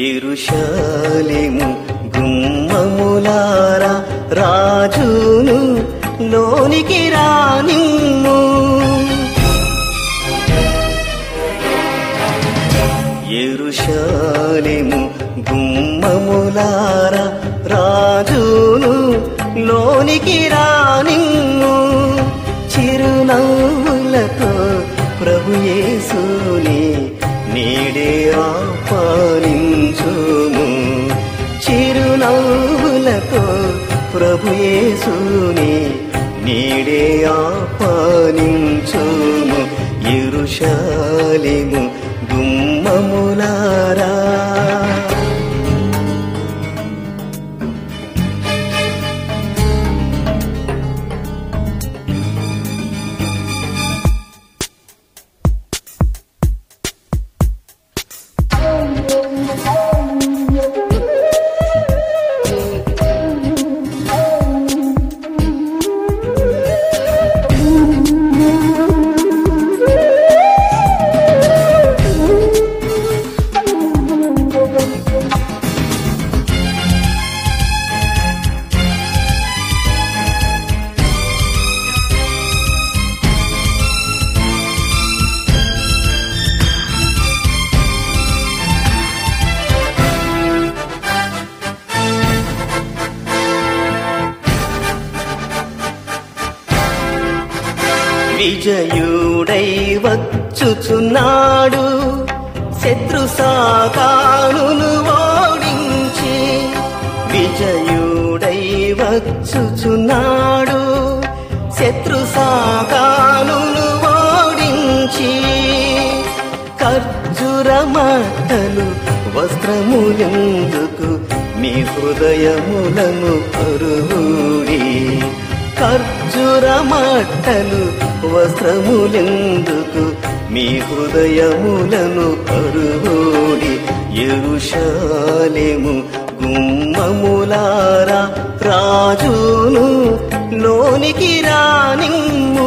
ఎరుషాలేము గుమ్మములారా రాజును లోనికి రానిమ్ము ఎరుషాలేము గుమ్మములారా రాజును లోనికి రానిమ్ము చిరునవ్వులతో ప్రభు యేసుని నేడే ఆపాలించుము చిరునవ్వులతో ప్రభు యేసుని నేడే ఆపాలించుము ఎరుషాలేము గుమ్మములారా విజయుడై వచ్చుచున్నాడు శత్రు సాకానును ఓడించి విజయుడై వచ్చుచున్నాడు శత్రు సాకానును ఓడించి ఖర్జుర మాటలు వస్త్రములందుకు మీ హృదయములను పరుడి ఖర్జుర మాటలు వస్త్రములెందుకు మీ హృదయములను కరుగోడి ఎరుషాలేము గుమ్మములారా రాజును లోనికి రానిమ్ము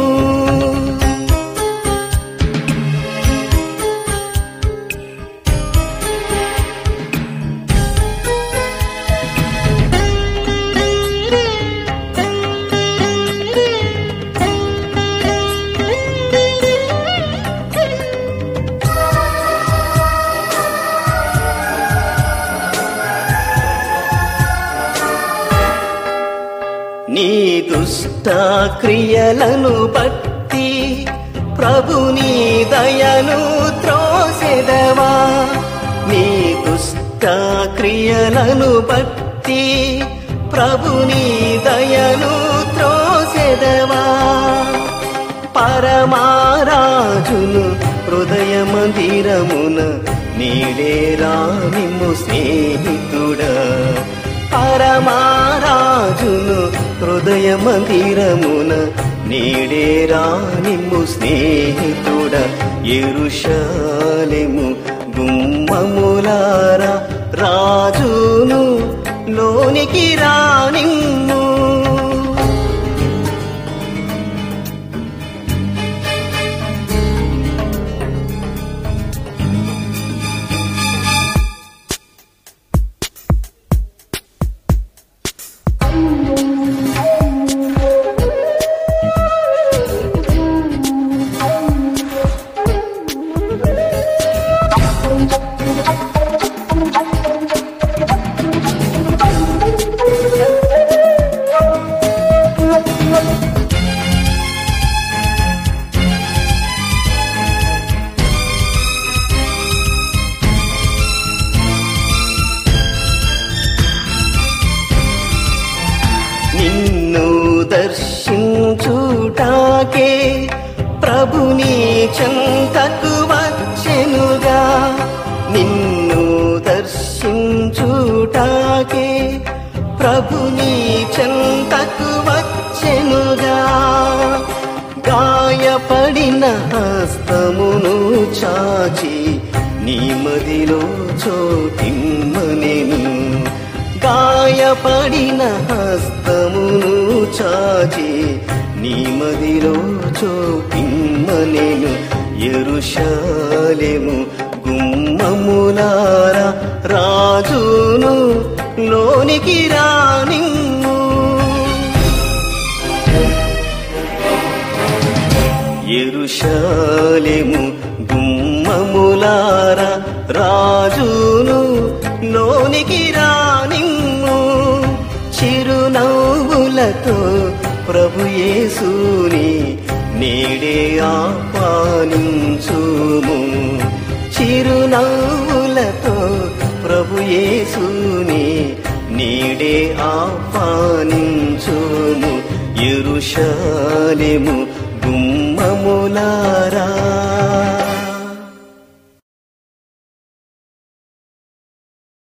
నీ దుష్ట క్రియలను బట్టి ప్రభుని దయను త్రోసెదవా నీ దుష్ట క్రియలను బట్టి ప్రభుని దయను త్రోసెదవా పరమారాజును హృదయ మందిరమున నీడే రానిము స్నేహితుడా పరమారాజును హృదయ మందిరమున నీడే రానిము స్నేహితుడ ఎరుషాలెము గుమ్మములారా రాజును లోనికి రానిమ్ము నిన్ను దర్శించుటాకే ప్రభుని చెంతకు వచ్చెనుగా నిన్ను దర్శించుటాకే ప్రభుని చెంతకు వచ్చెనుగా గాయపడిన హస్తమును చాచి నీ మదిలో చోటిమ్మనెను గాయపడిన హస్తమును చాచి నీ మదిలో చోపిమ్మనెను ఎరుషాలెము గుమ్మములారా రా ఎరుషాలెము గుమ్మములారా రాజును లోనికి రానిమ్ము చిరునవ్వులతో ప్రభు యేసుని నేడే ఆహ్వానించుము చిరునవ్వులతో ప్రభు యేసుని నీడే ఆహ్వానించుము ఎరుషాలెము గుమ్మములారా